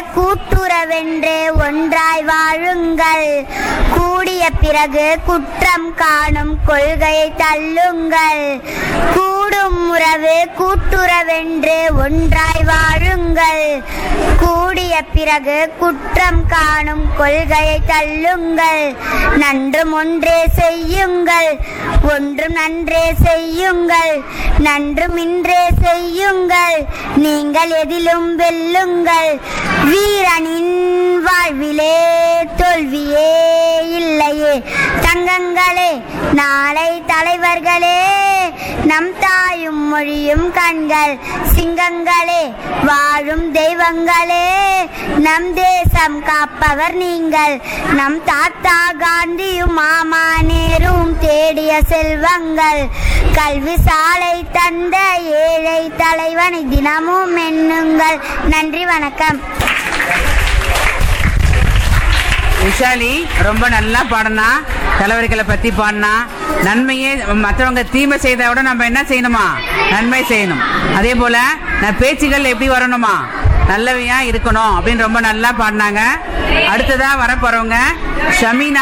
கூட்டுறவென்று ஒன்றாய் வாழுங்கள் கூடிய பிறகு குற்றம் காணும் கொள்கையை தள்ளுங்கள் கூடும் உறவு கூட்டுறவென்று ஒன்றாய் வாழுங்கள் கூடிய பிறகு குற்றம் காணும் கொள்கையை தள்ளுங்கள் நன்றும் ஒன்றே செய்யுங்கள் ஒன்றும் நன்றே செய்யுங்கள் நன்றும் இன்றே செய்யுங்கள் நீங்கள் எதிலும் வெல்லுங்கள் வீரனின் வாழ்விலே தோல்வியே இல்லையே தங்கங்களே நாளை தலைவர்களே நம் தாயும் மொழியும் கண்கள் சிங்கங்களே வாழும் தெய்வங்களே நம் தேசம் காப்பவர் நீங்கள் நம் தாத்தா காந்தியும் மாமா நேரும் தேடிய செல்வங்கள் கல்வி சாலை தந்த ஏழை தலைவனை தினமும் எண்ணுங்கள் நன்றி வணக்கம் விஷாலி ரொம்ப நல்லா பாடினா தலைவர்களை பத்தி பாடினா நன்மையே மற்றவங்க தீமை செய்த விட நம்ம என்ன செய்யணுமா நன்மை செய்யணும் அதே போல நான் பேச்சுகள் எப்படி வரணுமா நல்லவையா இருக்கணும் அப்படின்னு ரொம்ப நல்லா பாடினாங்க அடுத்ததா வரப்போறவங்க ஷமீனா